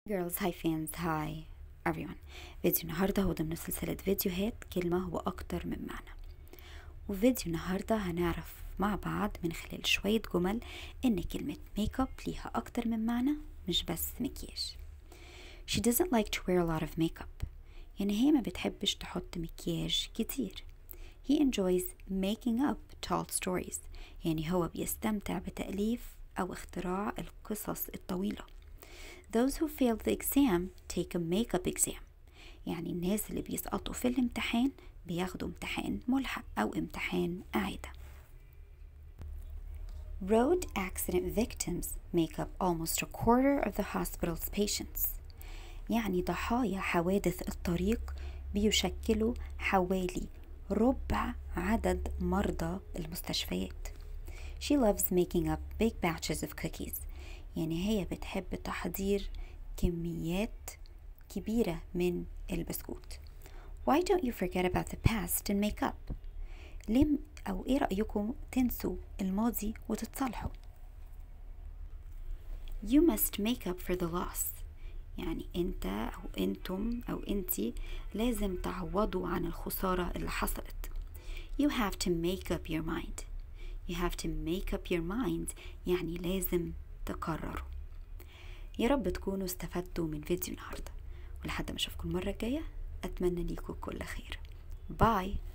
Girls Hi fans Hi everyone فيديو النهاردة هو ضمن سلسلة فيديوهات كلمة هو أكتر من معنى وفيديو النهاردة هنعرف مع بعض من خلال شوية جمل إن كلمة ميك اب ليها أكتر من معنى مش بس مكياج She doesn't like to wear a lot of makeup يعني هي ما بتحبش تحط مكياج كتير He enjoys making up tall stories يعني هو بيستمتع بتأليف أو اختراع القصص الطويلة Those who fail the exam take a makeup exam يعني الناس اللي بيسقطوا في الامتحان بياخدوا امتحان ملحق أو امتحان إعادة Road accident victims make up almost a quarter of the hospital's patients يعني ضحايا حوادث الطريق بيشكلوا حوالي ربع عدد مرضى المستشفيات She loves making up big batches of cookies يعني هي بتحب تحضير كميات كبيرة من البسكوت Why don't you forget about the past and make up ليه أو إيه رأيكم تنسوا الماضي وتتصالحوا You must make up for the loss يعني انت او انتم او انتي لازم تعوضوا عن الخسارة اللي حصلت You have to make up your mind You have to make up your mind يعني لازم تقرروا يا رب تكونوا استفدتوا من فيديو النهاردة ولحد ما اشوفكم المرة الجاية اتمنى ليكم كل خير باي